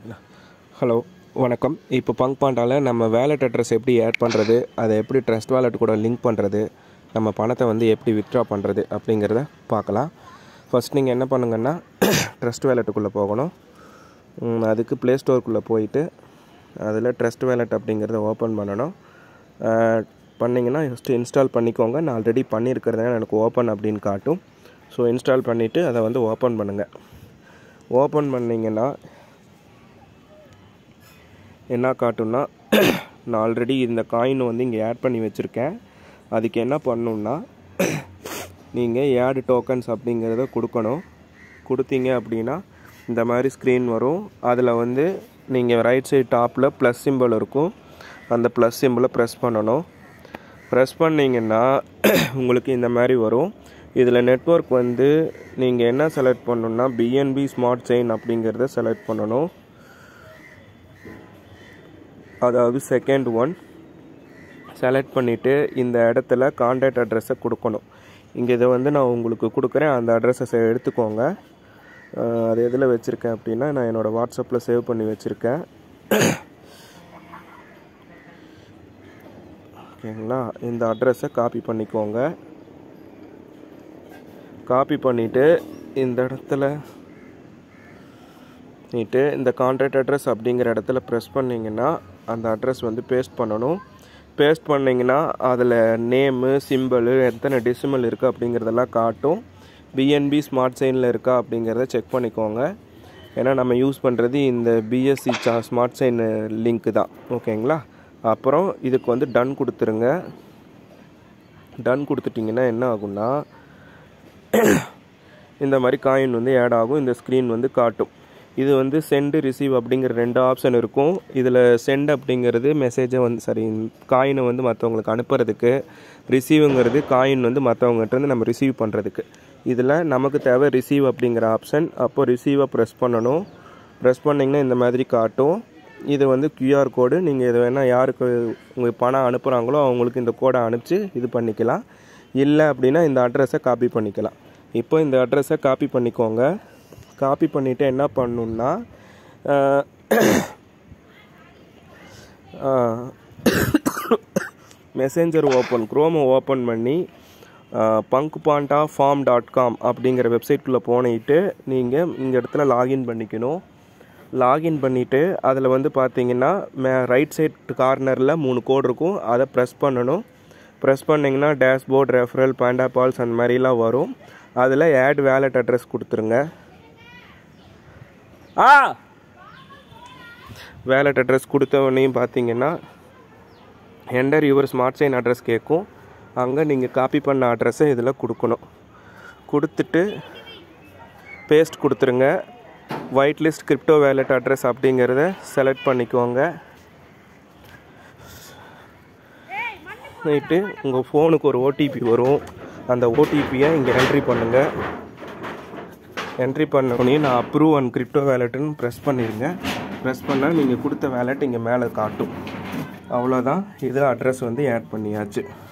hello வணக்கம் இப்போ bunk பாண்டாவில் நம்ம வேலட் அட்ரஸ் எப்படி ஆட் பண்ணுறது அதை எப்படி ட்ரஸ்ட் வேலட் கூட லிங்க் பண்ணுறது நம்ம பணத்தை வந்து எப்படி வித்ட்ரா பண்ணுறது அப்படிங்கிறத பார்க்கலாம் ஃபஸ்ட் நீங்கள் என்ன பண்ணுங்கன்னா ட்ரஸ்ட் வேலட்டுக்குள்ளே போகணும் ம், அதுக்கு ப்ளே ஸ்டோருக்குள்ளே போயிட்டு அதில் ட்ரஸ்ட் வேலட் அப்படிங்கிறத ஓப்பன் பண்ணணும் அஹ், பண்ணிங்கன்னா ஃபஸ்ட்டு இன்ஸ்டால் பண்ணிக்கோங்க நான் ஆல்ரெடி பண்ணியிருக்கிறதுனால எனக்கு ஓப்பன் அப்படின்னு காட்டும் ஸோ இன்ஸ்டால் பண்ணிவிட்டு அதை வந்து ஓப்பன் பண்ணுங்கள் ஓப்பன் பண்ணிங்கன்னா என்ன காட்டும்னா நான் ஆல்ரெடி இந்த காயின் வந்து இங்கே ஆட் பண்ணி வச்சுருக்கேன் அதுக்கு என்ன பண்ணணும்னா நீங்கள் ஆட் டோக்கன்ஸ் அப்படிங்கிறத கொடுக்கணும் கொடுத்தீங்க அப்படின்னா இந்த மாதிரி ஸ்க்ரீன் வரும் அதில் வந்து நீங்கள் ரைட் சைடு டாப்பில் ப்ளஸ் சிம்பிள் இருக்கும் அந்த ப்ளஸ் சிம்பிளை ப்ரெஸ் பண்ணணும் ப்ரெஸ் பண்ணிங்கன்னா உங்களுக்கு இந்த மாதிரி வரும் இதில் நெட்வொர்க் வந்து நீங்கள் என்ன செலக்ட் பண்ணணும்னா பிஎன்பி ஸ்மார்ட் செயின் அப்படிங்கிறத செலக்ட் பண்ணணும் அதாவது செகண்ட் ஒன் செலக்ட் பண்ணிவிட்டு இந்த இடத்துல காண்டாக்ட் அட்ரஸை கொடுக்கணும் இங்கே இதை வந்து நான் உங்களுக்கு கொடுக்குறேன் அந்த அட்ரஸை எடுத்துக்கோங்க அஹ் அது எதில் வச்சுருக்கேன் அப்படின்னா நான் என்னோடய வாட்ஸ்அப்பில் சேவ் பண்ணி வச்சுருக்கேன் ஓகேங்களா இந்த அட்ரஸை காப்பி பண்ணிக்கோங்க காப்பி பண்ணிவிட்டு இந்த இடத்துல பண்ணிட்டு இந்த கான்டாக்ட் அட்ரஸ் அப்படிங்கிற இடத்துல ப்ரெஸ் பண்ணிங்கன்னா அந்த அட்ரஸ் வந்து பேஸ்ட் பண்ணணும் பேஸ்ட் பண்ணிங்கன்னா அதில் நேமு சிம்பிள் எத்தனை டெசிமல் இருக்குது அப்படிங்கிறதெல்லாம் காட்டும் பிஎன்பி ஸ்மார்ட் சைனில் இருக்கா அப்படிங்கிறத செக் பண்ணிக்கோங்க ஏன்னா நம்ம யூஸ் பண்ணுறது இந்த பிஎஸ்சி சா ஸ்மார்ட் சைன் லிங்க்கு தான் ஓகேங்களா அப்புறம் இதுக்கு வந்து டன் கொடுத்துருங்க டன் கொடுத்துட்டிங்கன்னா என்ன ஆகும்னா இந்த மாதிரி காயின் வந்து ஆட் ஆகும் இந்த ஸ்க்ரீன் வந்து காட்டும் இது வந்து சென்டு ரிசீவ் அப்படிங்கிற ரெண்டு ஆப்ஷன் இருக்கும் இதில் சென்ட் அப்படிங்கிறது மெசேஜை வந்து சாரி காயினை வந்து மற்றவங்களுக்கு அனுப்புறதுக்கு ரிசீவுங்கிறது காயின் வந்து மற்றவங்ககிட்ட இருந்து நம்ம ரிசீவ் பண்ணுறதுக்கு இதில் நமக்கு தேவை ரிசீவ் அப்படிங்கிற ஆப்ஷன் அப்போ ரிசீவை ப்ரெஸ் பண்ணணும் ப்ரெஸ் பண்ணிங்கன்னா இந்த மாதிரி காட்டும் இது வந்து QR கோடு நீங்கள் இது வேணால் யாருக்கு உங்கள் பணம் அனுப்புகிறாங்களோ அவங்களுக்கு இந்த கோடை அனுப்பிச்சு இது பண்ணிக்கலாம் இல்லை அப்படின்னா இந்த அட்ரஸை காப்பி பண்ணிக்கலாம் இப்போ இந்த அட்ரஸை காப்பி பண்ணிக்கோங்க காப்பி பண்ணிவிட்டு என்ன பண்ணணுன்னா மெசேஞ்சர் ஓப்பன் குரோமை ஓப்பன் பண்ணி punk panda farm dot com அப்படிங்கிற வெப்சைட்குள்ளே போனிட்டு நீங்கள் இந்த இடத்துல லாகின் பண்ணிக்கணும் லாகின் பண்ணிவிட்டு அதில் வந்து பார்த்தீங்கன்னா மே ரைட் சைட் கார்னரில் மூணு கோடு இருக்கும் அதை ப்ரெஸ் பண்ணணும் ப்ரெஸ் பண்ணிங்கன்னா டேஷ்போர்ட் ரெஃபரல் பாண்டா பால்ஸ் அந்த மாதிரிலாம் வரும் அதில் ஆட் வேலட் அட்ரஸ் கொடுத்துருங்க ஆ வேலட் அட்ரஸ் கொடுத்தவனையும் பார்த்தீங்கன்னா enter your smart chain address கேட்கும் அங்கே நீங்கள் காப்பி பண்ண அட்ரஸை இதில் கொடுக்கணும் கொடுத்துட்டு பேஸ்ட் கொடுத்துருங்க white list crypto wallet address அப்படிங்கிறத செலக்ட் பண்ணிக்கோங்க நைட்டு உங்கள் ஃபோனுக்கு ஒரு ஓடிபி வரும் அந்த ஓடிபியை இங்கே என்ட்ரி பண்ணுங்கள் என்ட்ரி பண்ணோடனே நான் அப்ரூவ் அண்ட் கிரிப்டோ வேலெட்டுன்னு ப்ரெஸ் பண்ணிடுங்க ப்ரெஸ் பண்ணால் நீங்கள் கொடுத்த வேலெட் இங்கே மேலே காட்டும் அவ்வளோதான் இது அட்ரஸ் வந்து ஆட் பண்ணியாச்சு